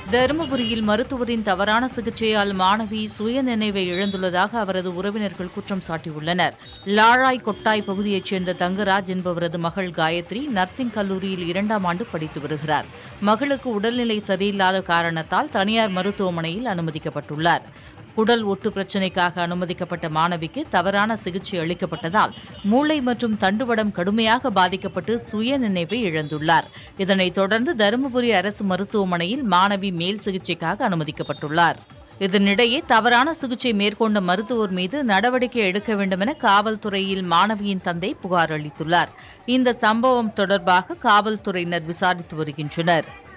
தருமபுரியில் மருத்துவரின் தவறான சிகிச்சையால் மாணவி சுயநினைவை இழந்துள்ளதாக அவரது உறவினர்கள் குற்றம் சாட்டியுள்ளனர் லாழாய் கொட்டாய் பகுதியைச் சேர்ந்த தங்கராஜ் என்பவரது மகள் காயத்ரி நர்சிங் கல்லூரியில் இரண்டாம் ஆண்டு படித்து வருகிறார் மகளுக்கு உடல்நிலை சரியில்லாத காரணத்தால் தனியார் மருத்துவமனையில் அனுமதிக்கப்பட்டுள்ளார் குடல் ஒட்டு பிரச்சினைக்காக அனுமதிக்கப்பட்ட மாணவிக்கு தவறான சிகிச்சை அளிக்கப்பட்டதால் மூளை மற்றும் தண்டுவடம் கடுமையாக பாதிக்கப்பட்டு சுயநினைவை இழந்துள்ளார் இதனைத் தொடர்ந்து தருமபுரி அரசு மருத்துவமனையில் மாணவி மேல் சிகிச்சைக்காக அனுமதிக்கப்பட்டுள்ளார் இதனிடையே தவறான சிகிச்சை மேற்கொண்ட மருத்துவர் மீது நடவடிக்கை எடுக்க வேண்டுமென காவல்துறையில் மாணவியின் தந்தை புகார் அளித்துள்ளார் இந்த சம்பவம் தொடர்பாக காவல்துறையினர் விசாரித்து வருகின்றனர்